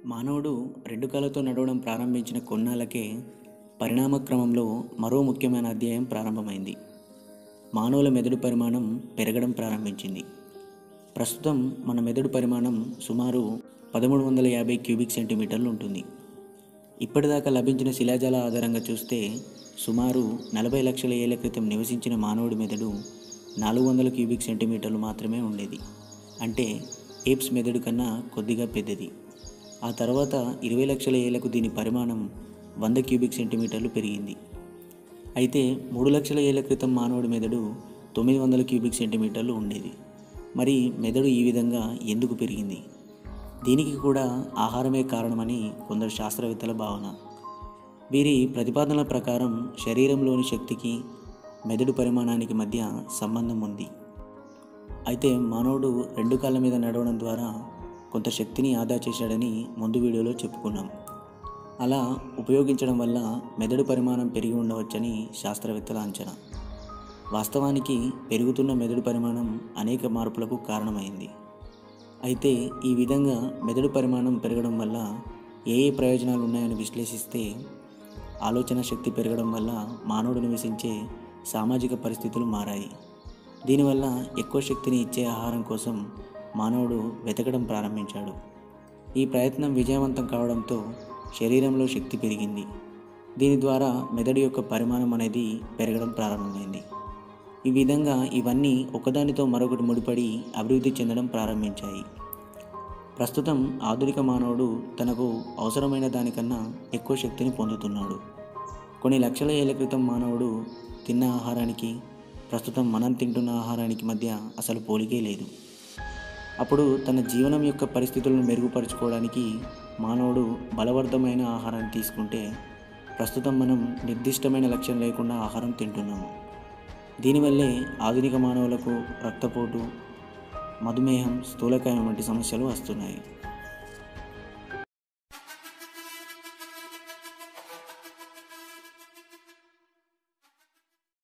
మానవుడు రెండు కాళ్ళతో నడవడం ప్రారంభించిన కొన్నాళ్ళకే పరిణామ క్రమంలో మరో ముఖ్యమైన అధ్యాయం ప్రారంభమైంది మానవుల మెదడు పరిమాణం పెరగడం ప్రారంభించింది ప్రస్తుతం మన మెదడు పరిమాణం సుమారు పదమూడు వందల యాభై క్యూబిక్ సెంటీమీటర్లు ఉంటుంది ఇప్పటిదాకా లభించిన శిలాజాల ఆధారంగా చూస్తే సుమారు నలభై లక్షల ఏళ్ల క్రితం నివసించిన మానవుడి మెదడు నాలుగు వందల క్యూబిక్ సెంటీమీటర్లు మాత్రమే ఉండేది అంటే ఏప్స్ మెదడు కన్నా కొద్దిగా పెద్దది ఆ తర్వాత ఇరవై లక్షల ఏళ్లకు దీని పరిమాణం వంద క్యూబిక్ సెంటీమీటర్లు పెరిగింది అయితే మూడు లక్షల ఏళ్ల క్రితం మానవుడి మెదడు తొమ్మిది వందల క్యూబిక్ సెంటీమీటర్లు ఉండేది మరి మెదడు ఈ విధంగా ఎందుకు పెరిగింది దీనికి కూడా ఆహారమే కారణమని కొందరు శాస్త్రవేత్తల భావన వీరి ప్రతిపాదనల ప్రకారం శరీరంలోని శక్తికి మెదడు పరిమాణానికి మధ్య సంబంధం ఉంది అయితే మానవుడు రెండు కాళ్ళ మీద నడవడం ద్వారా కొంత శక్తిని ఆదా చేశాడని ముందు వీడియోలో చెప్పుకున్నాం అలా ఉపయోగించడం వల్ల మెదడు పరిమాణం పెరిగి ఉండవచ్చని శాస్త్రవేత్తల అంచనా వాస్తవానికి పెరుగుతున్న మెదడు పరిమాణం అనేక మార్పులకు కారణమైంది అయితే ఈ విధంగా మెదడు పరిమాణం పెరగడం వల్ల ఏ ఏ ప్రయోజనాలు ఉన్నాయని విశ్లేషిస్తే ఆలోచన శక్తి పెరగడం వల్ల మానవుడు నివసించే సామాజిక పరిస్థితులు మారాయి దీనివల్ల ఎక్కువ శక్తిని ఇచ్చే ఆహారం కోసం మానవుడు వెతకడం ప్రారంభించాడు ఈ ప్రయత్నం విజయవంతం కావడంతో శరీరంలో శక్తి పెరిగింది దీని ద్వారా మెదడు యొక్క పరిమాణం అనేది పెరగడం ప్రారంభమైంది ఈ విధంగా ఇవన్నీ ఒకదానితో మరొకటి ముడిపడి అభివృద్ధి చెందడం ప్రారంభించాయి ప్రస్తుతం ఆధునిక మానవుడు తనకు అవసరమైన దానికన్నా ఎక్కువ శక్తిని పొందుతున్నాడు కొన్ని లక్షల ఏళ్ల క్రితం మానవుడు తిన్న ఆహారానికి ప్రస్తుతం మనం తింటున్న ఆహారానికి మధ్య అసలు పోలికే లేదు అప్పుడు తన జీవనం యొక్క పరిస్థితులను మెరుగుపరుచుకోవడానికి మానవుడు బలవర్ధమైన ఆహారాన్ని తీసుకుంటే ప్రస్తుతం మనం నిర్దిష్టమైన లక్ష్యం లేకుండా ఆహారం తింటున్నాము దీనివల్లే ఆధునిక మానవులకు రక్తపోటు మధుమేహం స్థూలకాయం వంటి సమస్యలు వస్తున్నాయి